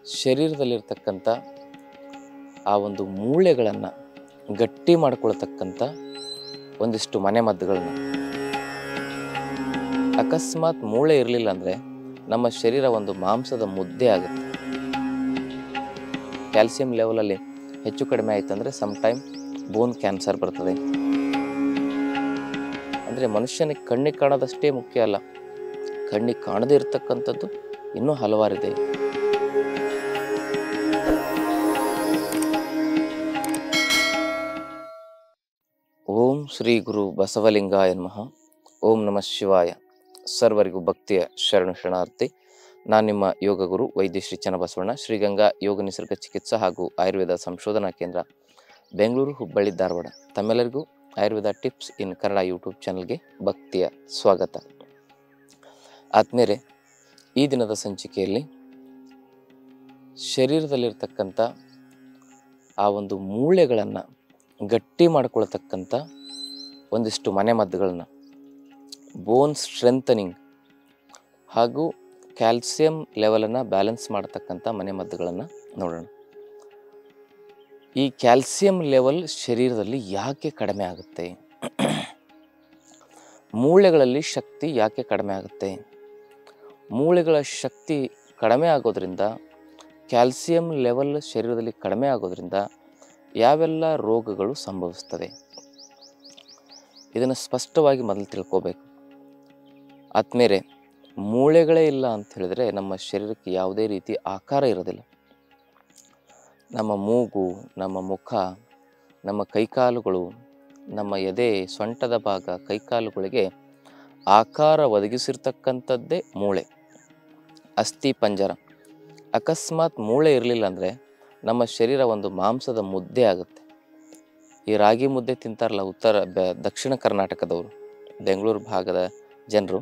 ಶರೀರದಲ್ಲಿರ್ತಕ್ಕಂಥ ಆ ಒಂದು ಮೂಳೆಗಳನ್ನು ಗಟ್ಟಿ ಮಾಡ್ಕೊಳ್ತಕ್ಕಂಥ ಒಂದಿಷ್ಟು ಮನೆಮದ್ದುಗಳನ್ನ ಅಕಸ್ಮಾತ್ ಮೂಳೆ ಇರಲಿಲ್ಲ ಅಂದರೆ ನಮ್ಮ ಶರೀರ ಒಂದು ಮಾಂಸದ ಮುದ್ದೆ ಆಗುತ್ತೆ ಕ್ಯಾಲ್ಸಿಯಂ ಲೆವೆಲಲ್ಲಿ ಹೆಚ್ಚು ಕಡಿಮೆ ಆಯ್ತಂದ್ರೆ ಸಮ್ ಟೈಮ್ ಬೋನ್ ಕ್ಯಾನ್ಸರ್ ಬರ್ತದೆ ಅಂದರೆ ಮನುಷ್ಯನಿಗೆ ಕಣ್ಣಿಗೆ ಕಾಣೋದಷ್ಟೇ ಮುಖ್ಯ ಅಲ್ಲ ಕಣ್ಣಿಗೆ ಕಾಣದೇ ಇರತಕ್ಕಂಥದ್ದು ಇನ್ನೂ ಹಲವಾರಿದೆ ಓಂ ಶ್ರೀ ಗುರು ಬಸವಲಿಂಗಾಯ ನಮಃ ಓಂ ನಮಃ ಶಿವಾಯ ಸರ್ವರಿಗೂ ಭಕ್ತಿಯ ಶರಣು ಶರಣಾರ್ಥಿ ನಾನು ನಿಮ್ಮ ಯೋಗ ಗುರು ವೈದ್ಯ ಶ್ರೀ ಚನ್ನಬಸವಣ್ಣ ಶ್ರೀಗಂಗಾ ಯೋಗ ನಿಸರ್ಗ ಚಿಕಿತ್ಸಾ ಹಾಗೂ ಆಯುರ್ವೇದ ಸಂಶೋಧನಾ ಕೇಂದ್ರ ಬೆಂಗಳೂರು ಹುಬ್ಬಳ್ಳಿ ಧಾರವಾಡ ತಮ್ಮೆಲ್ಲರಿಗೂ Ayurveda tips in Kannada YouTube ಚಾನಲ್ಗೆ ಭಕ್ತಿಯ ಸ್ವಾಗತ ಆದ್ಮೇಲೆ ಈ ದಿನದ ಸಂಚಿಕೆಯಲ್ಲಿ ಶರೀರದಲ್ಲಿರ್ತಕ್ಕಂಥ ಆ ಒಂದು ಮೂಳೆಗಳನ್ನು ಗಟ್ಟಿ ಮಾಡ್ಕೊಳ್ತಕ್ಕಂಥ ಒಂದಿಷ್ಟು ಮನೆಮದ್ದುಗಳನ್ನ ಬೋನ್ ಸ್ಟ್ರೆಂಥನಿಂಗ್ ಹಾಗೂ ಕ್ಯಾಲ್ಸಿಯಂ ಲೆವೆಲನ್ನು ಬ್ಯಾಲೆನ್ಸ್ ಮಾಡ್ತಕ್ಕಂಥ ಮನೆಮದ್ದುಗಳನ್ನು ನೋಡೋಣ ಈ ಕ್ಯಾಲ್ಸಿಯಂ ಲೆವೆಲ್ ಶರೀರದಲ್ಲಿ ಯಾಕೆ ಕಡಿಮೆ ಆಗುತ್ತೆ ಮೂಳೆಗಳಲ್ಲಿ ಶಕ್ತಿ ಯಾಕೆ ಕಡಿಮೆ ಆಗುತ್ತೆ ಮೂಳೆಗಳ ಶಕ್ತಿ ಕಡಿಮೆ ಆಗೋದ್ರಿಂದ ಕ್ಯಾಲ್ಸಿಯಂ ಲೆವೆಲ್ ಶರೀರದಲ್ಲಿ ಕಡಿಮೆ ಆಗೋದ್ರಿಂದ ಯಾವೆಲ್ಲ ರೋಗಗಳು ಸಂಭವಿಸ್ತವೆ ಇದನ್ನು ಸ್ಪಷ್ಟವಾಗಿ ಮೊದಲು ತಿಳ್ಕೋಬೇಕು ಆದ್ಮೇಲೆ ಮೂಳೆಗಳೇ ಇಲ್ಲ ಅಂತ ಹೇಳಿದ್ರೆ ನಮ್ಮ ಶರೀರಕ್ಕೆ ಯಾವುದೇ ರೀತಿ ಆಕಾರ ಇರೋದಿಲ್ಲ ನಮ್ಮ ಮೂಗು ನಮ್ಮ ಮುಖ ನಮ್ಮ ಕೈಕಾಲುಗಳು ನಮ್ಮ ಎದೆ ಸೊಂಟದ ಭಾಗ ಕೈಕಾಲುಗಳಿಗೆ ಆಕಾರ ಒದಗಿಸಿರ್ತಕ್ಕಂಥದ್ದೇ ಮೂಳೆ ಅಸ್ಥಿ ಪಂಜರ ಅಕಸ್ಮಾತ್ ಮೂಳೆ ಇರಲಿಲ್ಲ ಅಂದರೆ ನಮ್ಮ ಶರೀರ ಒಂದು ಮಾಂಸದ ಮುದ್ದೆ ಆಗುತ್ತೆ ಈ ರಾಗಿ ಮುದ್ದೆ ತಿಂತಾರಲ್ಲ ಉತ್ತರ ಬ- ದಕ್ಷಿಣ ಕರ್ನಾಟಕದವರು ಬೆಂಗಳೂರು ಭಾಗದ ಜನರು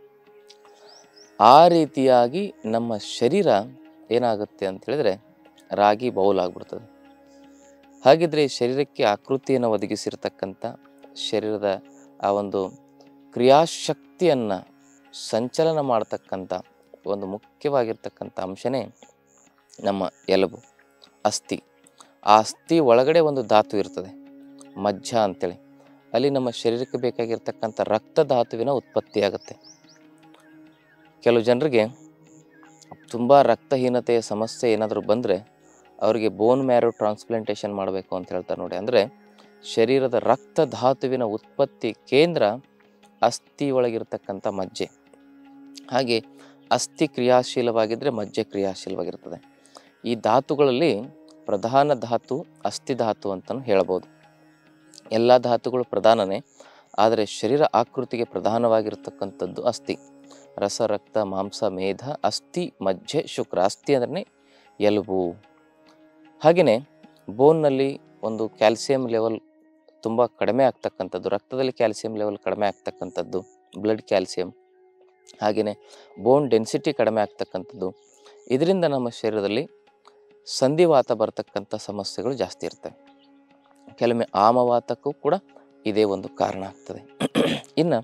ಆ ರೀತಿಯಾಗಿ ನಮ್ಮ ಶರೀರ ಏನಾಗುತ್ತೆ ಅಂತ ಹೇಳಿದ್ರೆ ರಾಗಿ ಬೌಲ್ ಆಗ್ಬಿಡ್ತದೆ ಹಾಗಿದ್ರೆ ಈ ಶರೀರಕ್ಕೆ ಆಕೃತಿಯನ್ನು ಒದಗಿಸಿರ್ತಕ್ಕಂಥ ಶರೀರದ ಆ ಒಂದು ಕ್ರಿಯಾಶಕ್ತಿಯನ್ನು ಸಂಚಲನ ಮಾಡ್ತಕ್ಕಂಥ ಒಂದು ಮುಖ್ಯವಾಗಿರ್ತಕ್ಕಂಥ ಅಂಶನೇ ನಮ್ಮ ಎಲುಬು ಅಸ್ಥಿ ಆ ಅಸ್ಥಿ ಒಳಗಡೆ ಒಂದು ಧಾತು ಇರ್ತದೆ ಮಜ್ಜ ಅಂತೇಳಿ ಅಲ್ಲಿ ನಮ್ಮ ಶರೀರಕ್ಕೆ ಬೇಕಾಗಿರ್ತಕ್ಕಂಥ ರಕ್ತ ಧಾತುವಿನ ಉತ್ಪತ್ತಿಯಾಗುತ್ತೆ ಕೆಲವು ಜನರಿಗೆ ತುಂಬ ರಕ್ತಹೀನತೆಯ ಸಮಸ್ಯೆ ಏನಾದರೂ ಬಂದರೆ ಅವರಿಗೆ ಬೋನ್ ಮ್ಯಾರೋ ಟ್ರಾನ್ಸ್ಪ್ಲಾಂಟೇಷನ್ ಮಾಡಬೇಕು ಅಂತ ಹೇಳ್ತಾರೆ ನೋಡಿ ಅಂದರೆ ಶರೀರದ ರಕ್ತ ಧಾತುವಿನ ಉತ್ಪತ್ತಿ ಕೇಂದ್ರ ಅಸ್ಥಿ ಒಳಗಿರ್ತಕ್ಕಂಥ ಮಜ್ಜೆ ಹಾಗೆ ಅಸ್ಥಿ ಕ್ರಿಯಾಶೀಲವಾಗಿದ್ದರೆ ಮಜ್ಜೆ ಕ್ರಿಯಾಶೀಲವಾಗಿರ್ತದೆ ಈ ಧಾತುಗಳಲ್ಲಿ ಪ್ರಧಾನ ಧಾತು ಅಸ್ಥಿ ಧಾತು ಅಂತಲೂ ಹೇಳ್ಬೋದು ಎಲ್ಲ ಧಾತುಗಳು ಪ್ರಧಾನನೇ ಆದರೆ ಶರೀರ ಆಕೃತಿಗೆ ಪ್ರಧಾನವಾಗಿರ್ತಕ್ಕಂಥದ್ದು ಅಸ್ಥಿ ರಸ ರಕ್ತ ಮಾಂಸ ಮೇಧ ಅಸ್ಥಿ ಮಜ್ಜೆ ಶುಕ್ರ ಅಸ್ಥಿ ಅಂದ್ರೆ ಎಲುಬು ಹಾಗೆಯೇ ಬೋನ್ನಲ್ಲಿ ಒಂದು ಕ್ಯಾಲ್ಸಿಯಂ ಲೆವೆಲ್ ತುಂಬ ಕಡಿಮೆ ಆಗ್ತಕ್ಕಂಥದ್ದು ರಕ್ತದಲ್ಲಿ ಕ್ಯಾಲ್ಸಿಯಂ ಲೆವೆಲ್ ಕಡಿಮೆ ಆಗ್ತಕ್ಕಂಥದ್ದು ಬ್ಲಡ್ ಕ್ಯಾಲ್ಸಿಯಂ ಹಾಗೆಯೇ ಬೋನ್ ಡೆನ್ಸಿಟಿ ಕಡಿಮೆ ಆಗ್ತಕ್ಕಂಥದ್ದು ಇದರಿಂದ ನಮ್ಮ ಶರೀರದಲ್ಲಿ ಸಂಧಿವಾತ ಬರ್ತಕ್ಕಂಥ ಸಮಸ್ಯೆಗಳು ಜಾಸ್ತಿ ಇರ್ತವೆ ಕೆಲವೊಮ್ಮೆ ಆಮವಾತಕ್ಕೂ ಕೂಡ ಇದೇ ಒಂದು ಕಾರಣ ಆಗ್ತದೆ ಇನ್ನು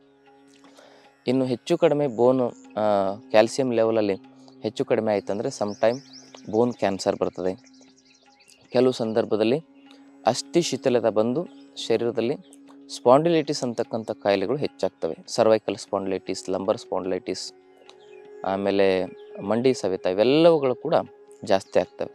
ಇನ್ನು ಹೆಚ್ಚು ಕಡಿಮೆ ಬೋನ್ ಕ್ಯಾಲ್ಸಿಯಂ ಲೆವೆಲಲ್ಲಿ ಹೆಚ್ಚು ಕಡಿಮೆ ಆಯ್ತಂದರೆ ಸಮ್ ಟೈಮ್ ಬೋನ್ ಕ್ಯಾನ್ಸರ್ ಬರ್ತದೆ ಕೆಲವು ಸಂದರ್ಭದಲ್ಲಿ ಅಸ್ಥಿ ಶಿಥಿಲತೆ ಬಂದು ಶರೀರದಲ್ಲಿ ಸ್ಪಾಂಡಿಲೈಟಿಸ್ ಅಂತಕ್ಕಂಥ ಕಾಯಿಲೆಗಳು ಹೆಚ್ಚಾಗ್ತವೆ ಸರ್ವೈಕಲ್ ಸ್ಪಾಂಡಿಲೈಟಿಸ್ ಲಂಬರ್ ಸ್ಪಾಂಡಿಲೈಟಿಸ್ ಆಮೇಲೆ ಮಂಡಿ ಸವೆತ ಇವೆಲ್ಲವುಗಳು ಕೂಡ ಜಾಸ್ತಿ ಆಗ್ತವೆ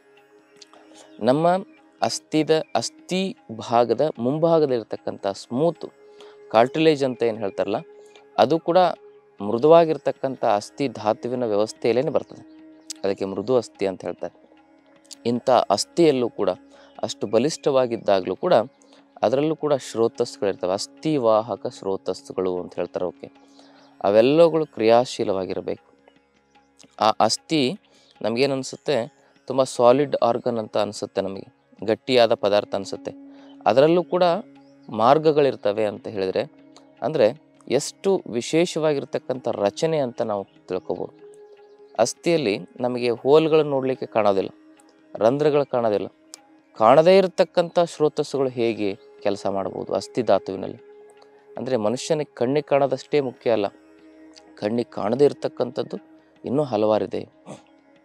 ನಮ್ಮ ಅಸ್ಥಿದ ಅಸ್ಥಿ ಭಾಗದ ಮುಂಭಾಗದಲ್ಲಿರ್ತಕ್ಕಂಥ ಸ್ಮೂತ್ ಕಾರ್ಟಿಲೇಜ್ ಅಂತ ಏನು ಹೇಳ್ತಾರಲ್ಲ ಅದು ಕೂಡ ಮೃದುವಾಗಿರ್ತಕ್ಕಂಥ ಅಸ್ಥಿ ಧಾತುವಿನ ವ್ಯವಸ್ಥೆಯಲ್ಲೇ ಬರ್ತದೆ ಅದಕ್ಕೆ ಮೃದು ಅಸ್ಥಿ ಅಂತ ಹೇಳ್ತಾರೆ ಇಂಥ ಅಸ್ಥಿಯಲ್ಲೂ ಕೂಡ ಅಷ್ಟು ಬಲಿಷ್ಠವಾಗಿದ್ದಾಗಲೂ ಕೂಡ ಅದರಲ್ಲೂ ಕೂಡ ಸ್ರೋತಸ್ಸುಗಳಿರ್ತವೆ ಅಸ್ಥಿ ವಾಹಕ ಸ್ರೋತಸ್ಸುಗಳು ಅಂತ ಹೇಳ್ತಾರೆ ಓಕೆ ಅವೆಲ್ಲವುಗಳು ಕ್ರಿಯಾಶೀಲವಾಗಿರಬೇಕು ಆ ಅಸ್ಥಿ ನಮಗೇನು ಅನಿಸುತ್ತೆ ತುಂಬ ಸಾಲಿಡ್ ಆರ್ಗನ್ ಅಂತ ಅನಿಸುತ್ತೆ ನಮಗೆ ಗಟ್ಟಿಯಾದ ಪದಾರ್ಥ ಅನಿಸುತ್ತೆ ಅದರಲ್ಲೂ ಕೂಡ ಮಾರ್ಗಗಳಿರ್ತವೆ ಅಂತ ಹೇಳಿದರೆ ಅಂದರೆ ಎಷ್ಟು ವಿಶೇಷವಾಗಿರ್ತಕ್ಕಂಥ ರಚನೆ ಅಂತ ನಾವು ತಿಳ್ಕೊಬೋದು ಅಸ್ಥಿಯಲ್ಲಿ ನಮಗೆ ಹೋಲ್ಗಳನ್ನು ನೋಡಲಿಕ್ಕೆ ಕಾಣೋದಿಲ್ಲ ರಂಧ್ರಗಳು ಕಾಣೋದಿಲ್ಲ ಕಾಣದೇ ಇರತಕ್ಕಂಥ ಸ್ರೋತಸ್ಸುಗಳು ಹೇಗೆ ಕೆಲಸ ಮಾಡ್ಬೋದು ಅಸ್ಥಿ ಧಾತುವಿನಲ್ಲಿ ಅಂದರೆ ಮನುಷ್ಯನಿಗೆ ಕಣ್ಣಿಗೆ ಕಾಣೋದಷ್ಟೇ ಮುಖ್ಯ ಅಲ್ಲ ಕಣ್ಣಿಗೆ ಕಾಣದೇ ಇರತಕ್ಕಂಥದ್ದು ಇನ್ನೂ ಹಲವಾರಿದೆ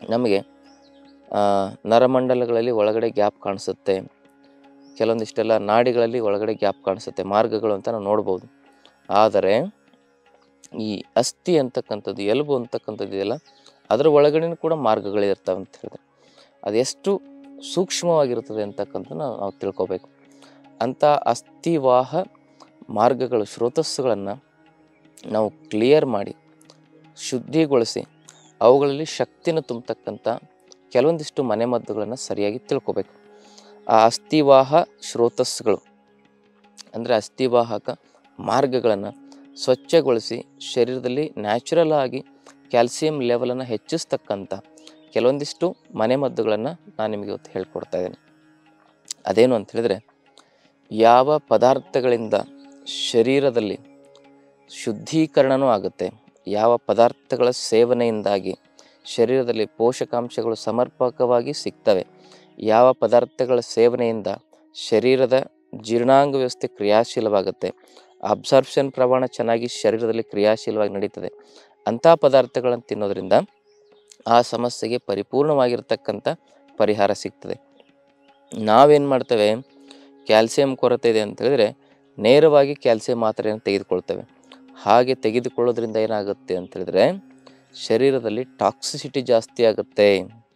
ನಮಗೆ ಆ, ನರಮಂಡಲಗಳಲ್ಲಿ ಒಳಗಡೆ ಗ್ಯಾಪ್ ಕಾಣಿಸುತ್ತೆ ಕೆಲವೊಂದಿಷ್ಟೆಲ್ಲ ನಾಡಿಗಳಲ್ಲಿ ಒಳಗಡೆ ಗ್ಯಾಪ್ ಕಾಣಿಸುತ್ತೆ ಮಾರ್ಗಗಳು ಅಂತ ನಾವು ನೋಡ್ಬೋದು ಆದರೆ ಈ ಅಸ್ಥಿ ಅಂತಕ್ಕಂಥದ್ದು ಎಲುಬು ಅಂತಕ್ಕಂಥದ್ದು ಇದೆಯಲ್ಲ ಅದರ ಒಳಗಡೆ ಕೂಡ ಮಾರ್ಗಗಳಿರ್ತವೆ ಅಂತ ಹೇಳಿದ್ರೆ ಅದೆಷ್ಟು ಸೂಕ್ಷ್ಮವಾಗಿರ್ತದೆ ಅಂತಕ್ಕಂಥ ನಾವು ನಾವು ತಿಳ್ಕೊಬೇಕು ಅಂಥ ಅಸ್ಥಿವಾಹ ಮಾರ್ಗಗಳು ಸ್ರೋತಸ್ಸುಗಳನ್ನು ನಾವು ಕ್ಲಿಯರ್ ಮಾಡಿ ಶುದ್ಧಿಗೊಳಿಸಿ ಅವುಗಳಲ್ಲಿ ಶಕ್ತಿನ ತುಂಬತಕ್ಕಂಥ ಕೆಲವೊಂದಿಷ್ಟು ಮನೆಮದ್ದುಗಳನ್ನು ಸರಿಯಾಗಿ ತಿಳ್ಕೊಬೇಕು ಆ ಅಸ್ಥಿವಾಹ ಸ್ರೋತಸ್ಸುಗಳು ಅಂದರೆ ಅಸ್ಥಿವಾಹಕ ಮಾರ್ಗಗಳನ್ನು ಸ್ವಚ್ಛಗೊಳಿಸಿ ಶರೀರದಲ್ಲಿ ನ್ಯಾಚುರಲ್ ಆಗಿ ಕ್ಯಾಲ್ಸಿಯಂ ಲೆವೆಲನ್ನು ಹೆಚ್ಚಿಸ್ತಕ್ಕಂಥ ಕೆಲವೊಂದಿಷ್ಟು ಮನೆಮದ್ದುಗಳನ್ನು ನಾನು ನಿಮಗೆ ಇವತ್ತು ಹೇಳ್ಕೊಡ್ತಾ ಇದ್ದೀನಿ ಅದೇನು ಅಂತ ಹೇಳಿದ್ರೆ ಯಾವ ಪದಾರ್ಥಗಳಿಂದ ಶರೀರದಲ್ಲಿ ಶುದ್ಧೀಕರಣನೂ ಆಗುತ್ತೆ ಯಾವ ಪದಾರ್ಥಗಳ ಸೇವನೆಯಿಂದಾಗಿ ಶರೀರದಲ್ಲಿ ಪೋಷಕಾಂಶಗಳು ಸಮರ್ಪಕವಾಗಿ ಸಿಗ್ತವೆ ಯಾವ ಪದಾರ್ಥಗಳ ಸೇವನೆಯಿಂದ ಶರೀರದ ಜೀರ್ಣಾಂಗ ವ್ಯವಸ್ಥೆ ಕ್ರಿಯಾಶೀಲವಾಗುತ್ತೆ ಅಬ್ಸಾರ್ಪ್ಷನ್ ಪ್ರಮಾಣ ಚೆನ್ನಾಗಿ ಶರೀರದಲ್ಲಿ ಕ್ರಿಯಾಶೀಲವಾಗಿ ನಡೀತದೆ ಅಂಥ ಪದಾರ್ಥಗಳನ್ನು ತಿನ್ನೋದ್ರಿಂದ ಆ ಸಮಸ್ಯೆಗೆ ಪರಿಪೂರ್ಣವಾಗಿರ್ತಕ್ಕಂಥ ಪರಿಹಾರ ಸಿಗ್ತದೆ ನಾವೇನು ಮಾಡ್ತೇವೆ ಕ್ಯಾಲ್ಸಿಯಂ ಕೊರತೆ ಇದೆ ಅಂತ ಹೇಳಿದ್ರೆ ನೇರವಾಗಿ ಕ್ಯಾಲ್ಸಿಯಂ ಮಾತ್ರೆಯನ್ನು ತೆಗೆದುಕೊಳ್ತೇವೆ ಹಾಗೆ ತೆಗೆದುಕೊಳ್ಳೋದ್ರಿಂದ ಏನಾಗುತ್ತೆ ಅಂತ ಹೇಳಿದ್ರೆ ಶರೀರದಲ್ಲಿ ಟಾಕ್ಸಿಸಿಟಿ ಜಾಸ್ತಿ ಆಗುತ್ತೆ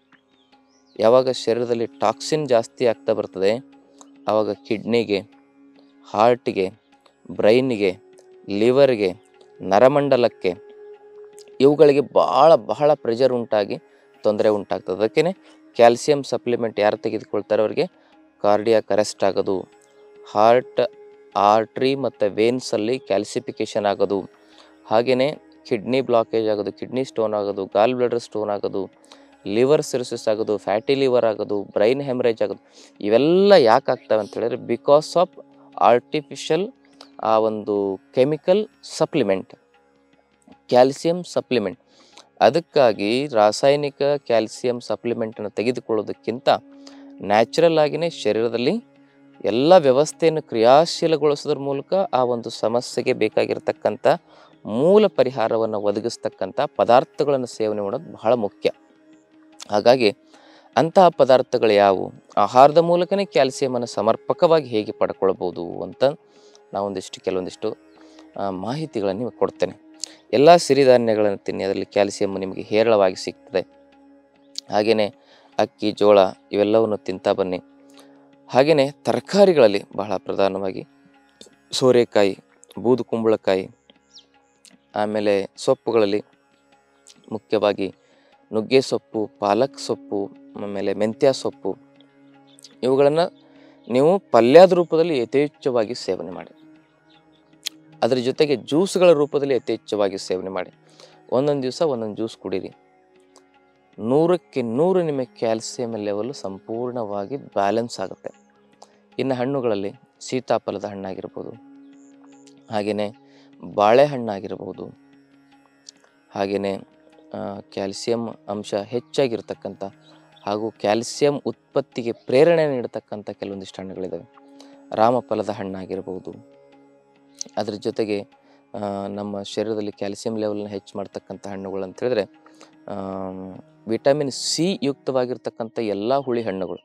ಯಾವಾಗ ಶರೀರದಲ್ಲಿ ಟಾಕ್ಸಿನ್ ಜಾಸ್ತಿ ಆಗ್ತಾ ಬರ್ತದೆ ಆವಾಗ ಕಿಡ್ನಿಗೆ ಹಾರ್ಟಿಗೆ ಬ್ರೈನ್ಗೆ ಲಿವರ್ಗೆ ನರಮಂಡಲಕ್ಕೆ ಇವುಗಳಿಗೆ ಭಾಳ ಬಹಳ ಪ್ರೆಷರ್ ಉಂಟಾಗಿ ತೊಂದರೆ ಉಂಟಾಗ್ತದೆ ಅದಕ್ಕೇ ಕ್ಯಾಲ್ಸಿಯಂ ಸಪ್ಲಿಮೆಂಟ್ ಯಾರು ತೆಗೆದುಕೊಳ್ತಾರೆ ಅವರಿಗೆ ಕಾರ್ಡಿಯಾಕ್ ಅರೆಸ್ಟ್ ಆಗೋದು ಹಾರ್ಟ್ ಆರ್ಟ್ರಿ ಮತ್ತು ವೇನ್ಸಲ್ಲಿ ಕ್ಯಾಲ್ಸಿಫಿಕೇಷನ್ ಆಗೋದು ಹಾಗೆಯೇ ಕಿಡ್ನಿ ಬ್ಲಾಕೇಜ್ ಆಗೋದು ಕಿಡ್ನಿ ಸ್ಟೋನ್ ಆಗೋದು ಗಾಲ್ ಬ್ಲಡರ್ ಸ್ಟೋನ್ ಆಗೋದು ಲಿವರ್ ಸಿರೋಸಿಸ್ ಆಗೋದು ಫ್ಯಾಟಿ ಲಿವರ್ ಆಗೋದು ಬ್ರೈನ್ ಹೆಮರೇಜ್ ಆಗೋದು ಇವೆಲ್ಲ ಯಾಕೆ ಆಗ್ತವೆ ಅಂತ ಹೇಳಿದ್ರೆ ಬಿಕಾಸ್ ಆಫ್ ಆರ್ಟಿಫಿಷಿಯಲ್ ಆ ಒಂದು ಕೆಮಿಕಲ್ ಸಪ್ಲಿಮೆಂಟ್ ಕ್ಯಾಲ್ಸಿಯಂ ಸಪ್ಲಿಮೆಂಟ್ ಅದಕ್ಕಾಗಿ ರಾಸಾಯನಿಕ ಕ್ಯಾಲ್ಸಿಯಂ ಸಪ್ಲಿಮೆಂಟನ್ನು ತೆಗೆದುಕೊಳ್ಳೋದಕ್ಕಿಂತ ನ್ಯಾಚುರಲ್ ಆಗಿಯೇ ಶರೀರದಲ್ಲಿ ಎಲ್ಲ ವ್ಯವಸ್ಥೆಯನ್ನು ಕ್ರಿಯಾಶೀಲಗೊಳಿಸೋದ್ರ ಮೂಲಕ ಆ ಒಂದು ಸಮಸ್ಯೆಗೆ ಬೇಕಾಗಿರ್ತಕ್ಕಂಥ ಮೂಲ ಪರಿಹಾರವನ್ನು ಒದಗಿಸ್ತಕ್ಕಂಥ ಪದಾರ್ಥಗಳನ್ನು ಸೇವನೆ ಮಾಡೋದು ಬಹಳ ಮುಖ್ಯ ಹಾಗಾಗಿ ಅಂತಹ ಪದಾರ್ಥಗಳು ಯಾವುವು ಆಹಾರದ ಮೂಲಕನೇ ಕ್ಯಾಲ್ಸಿಯಮನ್ನು ಸಮರ್ಪಕವಾಗಿ ಹೇಗೆ ಪಡ್ಕೊಳ್ಬೋದು ಅಂತ ನಾವೊಂದಿಷ್ಟು ಕೆಲವೊಂದಿಷ್ಟು ಆ, ಮಾಹಿತಿಗಳನ್ನು ನಿಮಗೆ ಕೊಡ್ತೇನೆ ಎಲ್ಲ ಸಿರಿಧಾನ್ಯಗಳನ್ನು ತಿನ್ನಿ ಅದರಲ್ಲಿ ಕ್ಯಾಲ್ಸಿಯಮ್ ನಿಮಗೆ ಹೇರಳವಾಗಿ ಸಿಗ್ತದೆ ಹಾಗೆಯೇ ಅಕ್ಕಿ ಜೋಳ ಇವೆಲ್ಲವನ್ನು ತಿಂತಾ ಬನ್ನಿ ಹಾಗೆಯೇ ತರಕಾರಿಗಳಲ್ಲಿ ಬಹಳ ಪ್ರಧಾನವಾಗಿ ಸೋರೆಕಾಯಿ ಬೂದು ಕುಂಬಳಕಾಯಿ ಆಮೇಲೆ ಸೊಪ್ಪುಗಳಲ್ಲಿ ಮುಖ್ಯವಾಗಿ ನುಗ್ಗೆ ಸೊಪ್ಪು ಪಾಲಕ್ ಸೊಪ್ಪು ಆಮೇಲೆ ಮೆಂತ್ಯ ಸೊಪ್ಪು ಇವುಗಳನ್ನು ನೀವು ಪಲ್ಯದ ರೂಪದಲ್ಲಿ ಯಥೇಚ್ಛವಾಗಿ ಸೇವನೆ ಮಾಡಿ ಅದರ ಜೊತೆಗೆ ಜ್ಯೂಸ್ಗಳ ರೂಪದಲ್ಲಿ ಯಥೇಚ್ಛವಾಗಿ ಸೇವನೆ ಮಾಡಿ ಒಂದೊಂದು ದಿವಸ ಒಂದೊಂದು ಜ್ಯೂಸ್ ಕುಡೀರಿ ನೂರಕ್ಕೆ ನೂರು ನಿಮಗೆ ಕ್ಯಾಲ್ಸಿಯಂ ಲೆವೆಲ್ ಸಂಪೂರ್ಣವಾಗಿ ಬ್ಯಾಲೆನ್ಸ್ ಆಗುತ್ತೆ ಇನ್ನು ಹಣ್ಣುಗಳಲ್ಲಿ ಸೀತಾಫಲದ ಹಣ್ಣಾಗಿರ್ಬೋದು ಹಾಗೆಯೇ ಬಾಳೆಹಣ್ಣಾಗಿರ್ಬೋದು ಹಾಗೆಯೇ ಕ್ಯಾಲ್ಸಿಯಂ ಅಂಶ ಹೆಚ್ಚಾಗಿರ್ತಕ್ಕಂಥ ಹಾಗೂ ಕ್ಯಾಲ್ಸಿಯಂ ಉತ್ಪತ್ತಿಗೆ ಪ್ರೇರಣೆ ನೀಡತಕ್ಕಂಥ ಕೆಲವೊಂದಿಷ್ಟು ಹಣ್ಣುಗಳಿದ್ದಾವೆ ರಾಮಫಲದ ಹಣ್ಣಾಗಿರ್ಬೋದು ಅದ್ರ ಜೊತೆಗೆ ಆ, ನಮ್ಮ ಶರೀರದಲ್ಲಿ ಕ್ಯಾಲ್ಸಿಯಂ ಲೆವೆಲ್ನ ಹೆಚ್ಚು ಮಾಡ್ತಕ್ಕಂಥ ಹಣ್ಣುಗಳು ಅಂತ ಹೇಳಿದ್ರೆ ವಿಟಮಿನ್ ಸಿ ಯುಕ್ತವಾಗಿರ್ತಕ್ಕಂಥ ಎಲ್ಲ ಹುಳಿ ಹಣ್ಣುಗಳು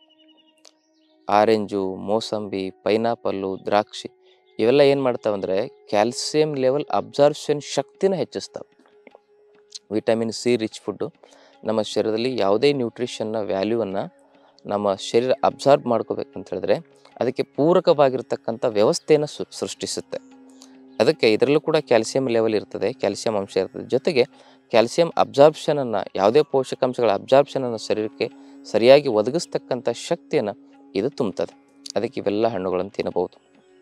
ಆರೆಂಜು ಮೋಸಂಬಿ ಪೈನಾಪಲ್ಲು ದ್ರಾಕ್ಷಿ ಇವೆಲ್ಲ ಏನು ಮಾಡ್ತಾವಂದ್ರೆ ಕ್ಯಾಲ್ಸಿಯಂ ಲೆವೆಲ್ ಅಬ್ಸಾರ್ಪ್ಷನ್ ಶಕ್ತಿನ ಹೆಚ್ಚಿಸ್ತವೆ ವಿಟಮಿನ್ ಸಿ ರಿಚ್ ಫುಡ್ಡು ನಮ್ಮ ಶರೀರದಲ್ಲಿ ಯಾವುದೇ ನ್ಯೂಟ್ರಿಷನ್ನ ವ್ಯಾಲ್ಯೂವನ್ನು ನಮ್ಮ ಶರೀರ ಅಬ್ಸಾರ್ಬ್ ಮಾಡ್ಕೋಬೇಕಂತ ಹೇಳಿದ್ರೆ ಅದಕ್ಕೆ ಪೂರಕವಾಗಿರ್ತಕ್ಕಂಥ ವ್ಯವಸ್ಥೆಯನ್ನು ಸೃ ಸೃಷ್ಟಿಸುತ್ತೆ ಅದಕ್ಕೆ ಇದರಲ್ಲೂ ಕೂಡ ಕ್ಯಾಲ್ಸಿಯಂ ಲೆವೆಲ್ ಇರ್ತದೆ ಕ್ಯಾಲ್ಸಿಯಂ ಅಂಶ ಇರ್ತದೆ ಜೊತೆಗೆ ಕ್ಯಾಲ್ಸಿಯಂ ಅಬ್ಸಾರ್ಪ್ಷನನ್ನು ಯಾವುದೇ ಪೋಷಕಾಂಶಗಳ ಅಬ್ಸಾರ್ಪ್ಷನನ್ನು ಶರೀರಕ್ಕೆ ಸರಿಯಾಗಿ ಒದಗಿಸ್ತಕ್ಕಂಥ ಶಕ್ತಿಯನ್ನು ಇದು ತುಂಬುತ್ತದೆ ಅದಕ್ಕೆ ಇವೆಲ್ಲ ಹಣ್ಣುಗಳನ್ನು ತಿನ್ನಬಹುದು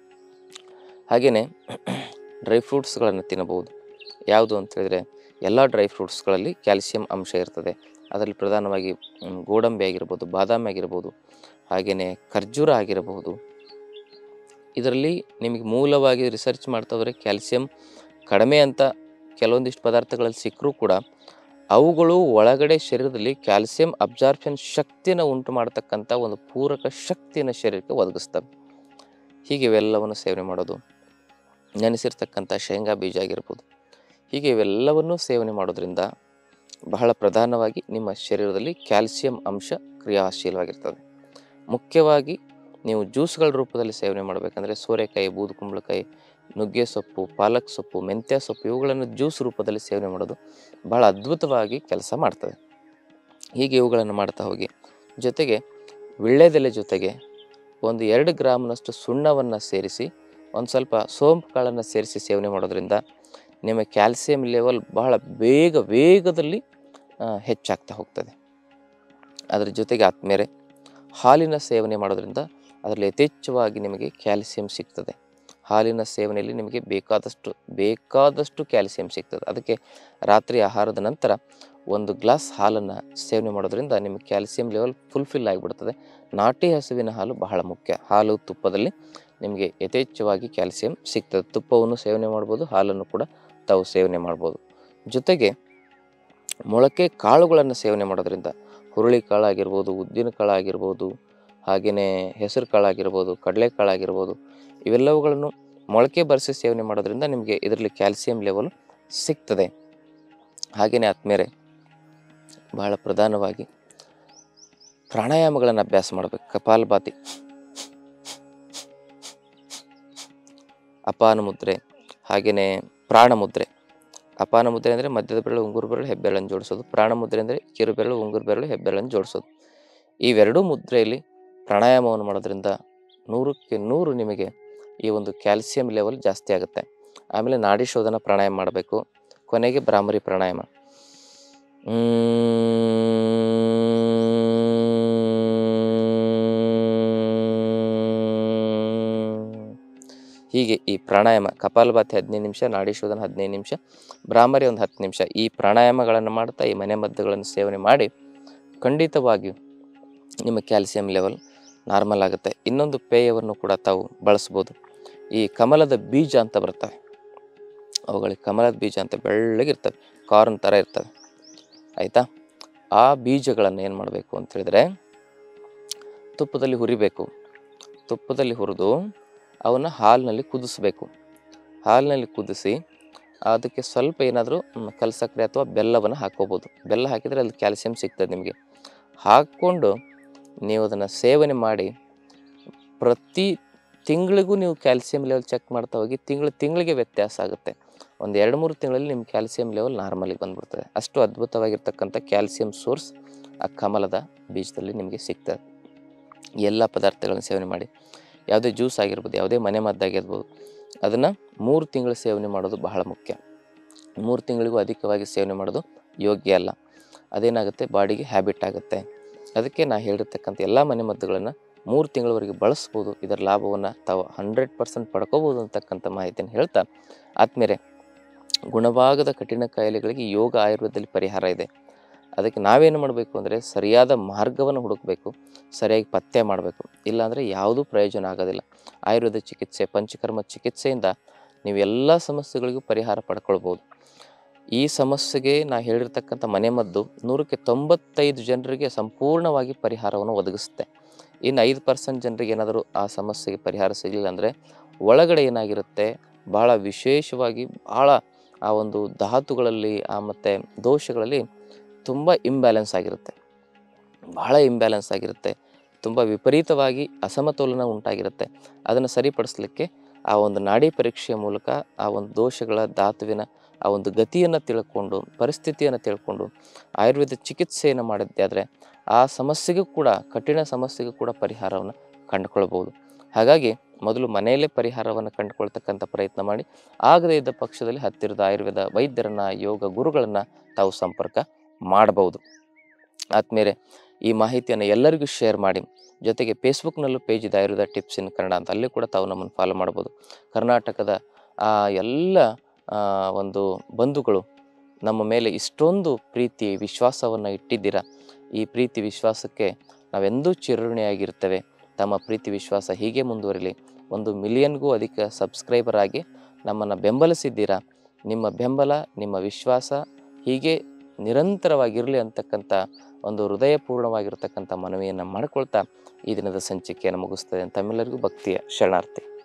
ಹಾಗೆಯೇ ಡ್ರೈ ಫ್ರೂಟ್ಸ್ಗಳನ್ನು ತಿನ್ನಬಹುದು ಯಾವುದು ಅಂತ ಹೇಳಿದ್ರೆ ಎಲ್ಲ ಡ್ರೈ ಫ್ರೂಟ್ಸ್ಗಳಲ್ಲಿ ಕ್ಯಾಲ್ಸಿಯಂ ಅಂಶ ಇರ್ತದೆ ಅದರಲ್ಲಿ ಪ್ರಧಾನವಾಗಿ ಮ್, ಗೋಡಂಬಿ ಆಗಿರ್ಬೋದು ಬಾದಾಮಿ ಆಗಿರ್ಬೋದು ಹಾಗೆಯೇ ಖರ್ಜೂರ ಆಗಿರಬಹುದು ಇದರಲ್ಲಿ ನಿಮಗೆ ಮೂಲವಾಗಿ ರಿಸರ್ಚ್ ಮಾಡ್ತಾ ಹೋದರೆ ಕ್ಯಾಲ್ಸಿಯಂ ಕಡಿಮೆ ಅಂತ ಕೆಲವೊಂದಿಷ್ಟು ಪದಾರ್ಥಗಳಲ್ಲಿ ಸಿಕ್ಕರೂ ಕೂಡ ಅವುಗಳು ಒಳಗಡೆ ಶರೀರದಲ್ಲಿ ಕ್ಯಾಲ್ಸಿಯಂ ಅಬ್ಸಾರ್ಪ್ಷನ್ ಶಕ್ತಿಯನ್ನು ಉಂಟು ಮಾಡ್ತಕ್ಕಂಥ ಒಂದು ಪೂರಕ ಶಕ್ತಿಯನ್ನು ಶರೀರಕ್ಕೆ ಒದಗಿಸ್ತವೆ ಹೀಗೆ ಇವೆಲ್ಲವನ್ನು ಸೇವನೆ ಮಾಡೋದು ನೆನೆಸಿರ್ತಕ್ಕಂಥ ಶೇಂಗಾ ಬೀಜ ಆಗಿರ್ಬೋದು ಹೀಗೆ ಇವೆಲ್ಲವನ್ನೂ ಸೇವನೆ ಮಾಡೋದ್ರಿಂದ ಬಹಳ ಪ್ರಧಾನವಾಗಿ ನಿಮ್ಮ ಶರೀರದಲ್ಲಿ ಕ್ಯಾಲ್ಸಿಯಂ ಅಂಶ ಕ್ರಿಯಾಶೀಲವಾಗಿರ್ತದೆ ಮುಖ್ಯವಾಗಿ ನೀವು ಜ್ಯೂಸ್ಗಳ ರೂಪದಲ್ಲಿ ಸೇವನೆ ಮಾಡಬೇಕಂದ್ರೆ ಸೋರೆಕಾಯಿ ಬೂದುಕುಂಬಳಕಾಯಿ ನುಗ್ಗೆ ಸೊಪ್ಪು ಪಾಲಕ್ ಸೊಪ್ಪು ಮೆಂತ್ಯ ಸೊಪ್ಪು ಇವುಗಳನ್ನು ಜ್ಯೂಸ್ ರೂಪದಲ್ಲಿ ಸೇವನೆ ಮಾಡೋದು ಬಹಳ ಅದ್ಭುತವಾಗಿ ಕೆಲಸ ಮಾಡ್ತದೆ ಹೀಗೆ ಇವುಗಳನ್ನು ಮಾಡ್ತಾ ಹೋಗಿ ಜೊತೆಗೆ ವಿಳ್ಳೆದೆಲೆ ಜೊತೆಗೆ ಒಂದು ಎರಡು ಗ್ರಾಮ್ನಷ್ಟು ಸುಣ್ಣವನ್ನು ಸೇರಿಸಿ ಒಂದು ಸ್ವಲ್ಪ ಸೋಂಪು ಕಾಳನ್ನು ಸೇರಿಸಿ ಸೇವನೆ ಮಾಡೋದ್ರಿಂದ ನಿಮ್ಮ ಕ್ಯಾಲ್ಸಿಯಂ ಲೆವೆಲ್ ಬಹಳ ಬೇಗ ವೇಗದಲ್ಲಿ ಆ, ಹೆಚ್ಚಾಗ್ತಾ ಹೋಗ್ತದೆ ಅದರ ಜೊತೆಗೆ ಆದ್ಮೇಲೆ ಹಾಲಿನ ಸೇವನೆ ಮಾಡೋದ್ರಿಂದ ಅದರಲ್ಲಿ ಯಥೇಚ್ಛವಾಗಿ ನಿಮಗೆ ಕ್ಯಾಲ್ಸಿಯಂ ಸಿಗ್ತದೆ ಹಾಲಿನ ಸೇವನೆಯಲ್ಲಿ ನಿಮಗೆ ಬೇಕಾದಷ್ಟು ಬೇಕಾದಷ್ಟು ಕ್ಯಾಲ್ಸಿಯಂ ಸಿಗ್ತದೆ ಅದಕ್ಕೆ ರಾತ್ರಿ ಆಹಾರದ ನಂತರ ಒಂದು ಗ್ಲಾಸ್ ಹಾಲನ್ನು ಸೇವನೆ ಮಾಡೋದ್ರಿಂದ ನಿಮಗೆ ಕ್ಯಾಲ್ಸಿಯಂ ಲೆವೆಲ್ ಫುಲ್ಫಿಲ್ ಆಗಿಬಿಡ್ತದೆ ನಾಟಿ ಹಸುವಿನ ಹಾಲು ಬಹಳ ಮುಖ್ಯ ಹಾಲು ತುಪ್ಪದಲ್ಲಿ ನಿಮಗೆ ಯಥೇಚ್ಛವಾಗಿ ಕ್ಯಾಲ್ಸಿಯಂ ಸಿಗ್ತದೆ ತುಪ್ಪವನ್ನು ಸೇವನೆ ಮಾಡ್ಬೋದು ಹಾಲನ್ನು ಕೂಡ ತಾವು ಸೇವನೆ ಮಾಡ್ಬೋದು ಜೊತೆಗೆ ಮೊಳಕೆ ಕಾಳುಗಳನ್ನು ಸೇವನೆ ಮಾಡೋದ್ರಿಂದ ಹುರುಳಿ ಕಾಳಾಗಿರ್ಬೋದು ಉದ್ದಿನ ಕಾಳಾಗಿರ್ಬೋದು ಹಾಗೆಯೇ ಹೆಸರು ಕಾಳಾಗಿರ್ಬೋದು ಕಡಲೆಕಾಳಾಗಿರ್ಬೋದು ಇವೆಲ್ಲವುಗಳನ್ನು ಮೊಳಕೆ ಬರೆಸಿ ಸೇವನೆ ಮಾಡೋದ್ರಿಂದ ನಿಮಗೆ ಇದರಲ್ಲಿ ಕ್ಯಾಲ್ಸಿಯಂ ಲೆವೆಲ್ ಸಿಗ್ತದೆ ಹಾಗೆಯೇ ಆದ್ಮೇಲೆ ಬಹಳ ಪ್ರಧಾನವಾಗಿ ಪ್ರಾಣಾಯಾಮಗಳನ್ನು ಅಭ್ಯಾಸ ಮಾಡಬೇಕು ಕಪಾಲಭಾತಿ ಅಪಾನ ಮುದ್ರೆ ಹಾಗೆಯೇ ಪ್ರಾಣ ಮುದ್ರೆ ಅಪಾನ ಮುದ್ರೆ ಅಂದರೆ ಮಧ್ಯದ ಬೆರಳು ಉಂಗುರು ಬೆರಳು ಹೆಬ್ಬೆರಳನ್ನು ಜೋಡಿಸೋದು ಪ್ರಾಣ ಮುದ್ರೆ ಅಂದರೆ ಕಿರು ಬೆರಳು ಉಂಗುರು ಬೆರಳು ಹೆಬ್ಬೆರಳನ್ನು ಜೋಡಿಸೋದು ಇವೆರಡೂ ಮುದ್ರೆಯಲ್ಲಿ ಪ್ರಾಣಾಯಾಮವನ್ನು ಮಾಡೋದ್ರಿಂದ ನೂರಕ್ಕೆ ನೂರು ನಿಮಗೆ ಈ ಒಂದು ಕ್ಯಾಲ್ಸಿಯಂ ಲೆವೆಲ್ ಜಾಸ್ತಿ ಆಗುತ್ತೆ ಆಮೇಲೆ ನಾಡಿ ಶೋಧನ ಪ್ರಾಣಾಯಾಮ ಮಾಡಬೇಕು ಕೊನೆಗೆ ಭ್ರಾಮರಿ ಪ್ರಾಣಾಯಾಮ ಹೀಗೆ ಈ ಪ್ರಾಣಾಯಾಮ ಕಪಾಲಭಾತಿ ಹದಿನೈದು ನಿಮಿಷ ನಾಡಿ ಶೋಧನ ಹದಿನೈದು ನಿಮಿಷ ಭ್ರಾಮರಿ ಒಂದು ಹತ್ತು ನಿಮಿಷ ಈ ಪ್ರಾಣಾಯಾಮಗಳನ್ನು ಮಾಡ್ತಾ ಈ ಮನೆ ಮದ್ದುಗಳನ್ನು ಸೇವನೆ ಮಾಡಿ ಖಂಡಿತವಾಗಿಯೂ ನಿಮ್ಮ ಕ್ಯಾಲ್ಸಿಯಂ ಲೆವೆಲ್ ನಾರ್ಮಲ್ ಆಗುತ್ತೆ ಇನ್ನೊಂದು ಪೇಯವನ್ನು ಕೂಡ ತಾವು ಬಳಸ್ಬೋದು ಈ ಕಮಲದ ಬೀಜ ಅಂತ ಬರ್ತವೆ ಅವುಗಳಿಗೆ ಕಮಲದ ಬೀಜ ಅಂತ ಬೆಳ್ಳಗಿರ್ತವೆ ಕಾರ್ನ್ ಥರ ಇರ್ತವೆ ಆಯಿತಾ ಆ ಬೀಜಗಳನ್ನು ಏನು ಮಾಡಬೇಕು ಅಂತ ಹೇಳಿದ್ರೆ ತುಪ್ಪದಲ್ಲಿ ಹುರಿಬೇಕು ತುಪ್ಪದಲ್ಲಿ ಹುರಿದು ಅವನ್ನ ಹಾಲಿನಲ್ಲಿ ಕುದಿಸ್ಬೇಕು ಹಾಲಿನಲ್ಲಿ ಕುದಿಸಿ ಅದಕ್ಕೆ ಸ್ವಲ್ಪ ಏನಾದರೂ ಕಲ್ಸಕ್ಕರೆ ಅಥವಾ ಬೆಲ್ಲವನ್ನು ಹಾಕ್ಕೋಬೋದು ಬೆಲ್ಲ ಹಾಕಿದರೆ ಅಲ್ಲಿ ಕ್ಯಾಲ್ಸಿಯಂ ಸಿಗ್ತದೆ ನಿಮಗೆ ಹಾಕ್ಕೊಂಡು ನೀವು ಅದನ್ನು ಸೇವನೆ ಮಾಡಿ ಪ್ರತಿ ತಿಂಗಳಿಗೂ ನೀವು ಕ್ಯಾಲ್ಸಿಯಂ ಲೆವೆಲ್ ಚೆಕ್ ಮಾಡ್ತಾ ಹೋಗಿ ತಿಂಗಳು ತಿಂಗಳಿಗೆ ವ್ಯತ್ಯಾಸ ಆಗುತ್ತೆ ಒಂದು ಎರಡು ಮೂರು ತಿಂಗಳಲ್ಲಿ ನಿಮ್ಮ ಕ್ಯಾಲ್ಸಿಯಂ ಲೆವೆಲ್ ನಾರ್ಮಲಿಗೆ ಬಂದ್ಬಿಡ್ತದೆ ಅಷ್ಟು ಅದ್ಭುತವಾಗಿರ್ತಕ್ಕಂಥ ಕ್ಯಾಲ್ಸಿಯಂ ಸೋರ್ಸ್ ಆ ಕಮಲದ ಬೀಜದಲ್ಲಿ ನಿಮಗೆ ಸಿಗ್ತದೆ ಈ ಎಲ್ಲ ಪದಾರ್ಥಗಳನ್ನು ಸೇವನೆ ಮಾಡಿ ಯಾವುದೇ ಜ್ಯೂಸ್ ಆಗಿರ್ಬೋದು ಯಾವುದೇ ಮನೆ ಮದ್ದಾಗಿರ್ಬೋದು ಅದನ್ನು ಮೂರು ತಿಂಗಳು ಸೇವನೆ ಮಾಡೋದು ಬಹಳ ಮುಖ್ಯ ಮೂರು ತಿಂಗಳಿಗೂ ಅಧಿಕವಾಗಿ ಸೇವನೆ ಮಾಡೋದು ಯೋಗ್ಯ ಅಲ್ಲ ಅದೇನಾಗುತ್ತೆ ಬಾಡಿಗೆ ಹ್ಯಾಬಿಟ್ ಆಗುತ್ತೆ ಅದಕ್ಕೆ ನಾ ಹೇಳಿರ್ತಕ್ಕಂಥ ಎಲ್ಲ ಮನೆ ಮದ್ದುಗಳನ್ನು ಮೂರು ತಿಂಗಳವರೆಗೆ ಬಳಸ್ಬೋದು ಇದರ ಲಾಭವನ್ನು ತಾವು ಹಂಡ್ರೆಡ್ ಪರ್ಸೆಂಟ್ ಪಡ್ಕೋಬೋದು ಅಂತಕ್ಕಂಥ ಮಾಹಿತಿಯನ್ನು ಹೇಳ್ತಾ ಆದ್ಮೇಲೆ ಗುಣವಾಗದ ಕಠಿಣ ಕಾಯಿಲೆಗಳಿಗೆ ಯೋಗ ಆಯುರ್ವೇದದಲ್ಲಿ ಪರಿಹಾರ ಇದೆ ಅದಕ್ಕೆ ನಾವೇನು ಮಾಡಬೇಕು ಅಂದರೆ ಸರಿಯಾದ ಮಾರ್ಗವನ್ನು ಹುಡುಕಬೇಕು ಸರಿಯಾಗಿ ಪತ್ತೆ ಮಾಡಬೇಕು ಇಲ್ಲಾಂದರೆ ಯಾವುದೂ ಪ್ರಯೋಜನ ಆಗೋದಿಲ್ಲ ಆಯುರ್ವೇದ ಚಿಕಿತ್ಸೆ ಪಂಚಕರ್ಮ ಚಿಕಿತ್ಸೆಯಿಂದ ನೀವು ಎಲ್ಲ ಸಮಸ್ಯೆಗಳಿಗೂ ಪರಿಹಾರ ಪಡ್ಕೊಳ್ಬೋದು ಈ ಸಮಸ್ಯೆಗೆ ನಾ ಹೇಳಿರ್ತಕ್ಕಂಥ ಮನೆಮದ್ದು ನೂರಕ್ಕೆ ತೊಂಬತ್ತೈದು ಜನರಿಗೆ ಸಂಪೂರ್ಣವಾಗಿ ಪರಿಹಾರವನ್ನು ಒದಗಿಸುತ್ತೆ ಇನ್ನು ಐದು ಪರ್ಸೆಂಟ್ ಜನರಿಗೆ ಏನಾದರೂ ಆ ಸಮಸ್ಯೆಗೆ ಪರಿಹಾರ ಸಿಗಲಿಲ್ಲ ಅಂದರೆ ಒಳಗಡೆ ಏನಾಗಿರುತ್ತೆ ಭಾಳ ವಿಶೇಷವಾಗಿ ಭಾಳ ಆ ಒಂದು ಧಾತುಗಳಲ್ಲಿ ಆ ಮತ್ತು ದೋಷಗಳಲ್ಲಿ ತುಂಬ ಇಂಬ್ಯಾಲೆನ್ಸ್ ಆಗಿರುತ್ತೆ ಬಹಳ ಇಂಬ್ಯಾಲೆನ್ಸ್ ಆಗಿರುತ್ತೆ ತುಂಬ ವಿಪರೀತವಾಗಿ ಅಸಮತೋಲನ ಉಂಟಾಗಿರುತ್ತೆ ಅದನ್ನು ಸರಿಪಡಿಸ್ಲಿಕ್ಕೆ ಆ ಒಂದು ನಾಡಿ ಪರೀಕ್ಷೆಯ ಮೂಲಕ ಆ ಒಂದು ದೋಷಗಳ ಧಾತುವಿನ ಆ ಒಂದು ಗತಿಯನ್ನು ತಿಳ್ಕೊಂಡು ಪರಿಸ್ಥಿತಿಯನ್ನು ತಿಳ್ಕೊಂಡು ಆಯುರ್ವೇದ ಚಿಕಿತ್ಸೆಯನ್ನು ಮಾಡಿದ್ದೆ ಆದರೆ ಆ ಸಮಸ್ಯೆಗೂ ಕೂಡ ಕಠಿಣ ಸಮಸ್ಯೆಗೂ ಕೂಡ ಪರಿಹಾರವನ್ನು ಕಂಡುಕೊಳ್ಬೋದು ಹಾಗಾಗಿ ಮೊದಲು ಮನೆಯಲ್ಲೇ ಪರಿಹಾರವನ್ನು ಕಂಡುಕೊಳ್ತಕ್ಕಂಥ ಪ್ರಯತ್ನ ಮಾಡಿ ಆಗದೇ ಇದ್ದ ಪಕ್ಷದಲ್ಲಿ ಹತ್ತಿರದ ಆಯುರ್ವೇದ ವೈದ್ಯರನ್ನು ಯೋಗ ಗುರುಗಳನ್ನು ತಾವು ಸಂಪರ್ಕ ಮಾಡಬಹುದು ಆದಮೇಲೆ ಈ ಮಾಹಿತಿಯನ್ನು ಎಲ್ಲರಿಗೂ ಶೇರ್ ಮಾಡಿ ಜೊತೆಗೆ ಫೇಸ್ಬುಕ್ನಲ್ಲೂ ಪೇಜ್ ಇದೆ ಆಯುರ್ವೇದ ಟಿಪ್ಸ್ ಇನ್ ಕನ್ನಡ ಅಂತ ಅಲ್ಲಿ ಕೂಡ ತಾವು ನಮ್ಮನ್ನು ಫಾಲೋ ಮಾಡ್ಬೋದು ಕರ್ನಾಟಕದ ಆ ಎಲ್ಲ ಆ, ಒಂದು ಬಂಧುಗಳು ನಮ್ಮ ಮೇಲೆ ಇಷ್ಟೊಂದು ಪ್ರೀತಿ ವಿಶ್ವಾಸವನ್ನು ಇಟ್ಟಿದ್ದೀರಾ ಈ ಪ್ರೀತಿ ವಿಶ್ವಾಸಕ್ಕೆ ನಾವೆಂದೂ ಚಿರಋಣಿಯಾಗಿರ್ತೇವೆ ತಮ್ಮ ಪ್ರೀತಿ ವಿಶ್ವಾಸ ಹೀಗೆ ಮುಂದುವರಿಲಿ ಒಂದು ಮಿಲಿಯನ್ಗೂ ಅಧಿಕ ಸಬ್ಸ್ಕ್ರೈಬರ್ ಆಗಿ ನಮ್ಮನ್ನು ಬೆಂಬಲಿಸಿದ್ದೀರಾ ನಿಮ್ಮ ಬೆಂಬಲ ನಿಮ್ಮ ವಿಶ್ವಾಸ ಹೀಗೆ ನಿರಂತರವಾಗಿರಲಿ ಅಂತಕ್ಕಂಥ ಒಂದು ಹೃದಯಪೂರ್ಣವಾಗಿರ್ತಕ್ಕಂಥ ಮನವಿಯನ್ನು ಮಾಡಿಕೊಳ್ತಾ ಈ ದಿನದ ಸಂಚಿಕೆಯನ್ನು ಮುಗಿಸ್ತದೆ ತಮ್ಮೆಲ್ಲರಿಗೂ ಭಕ್ತಿಯ ಶರಣಾರ್ಥಿ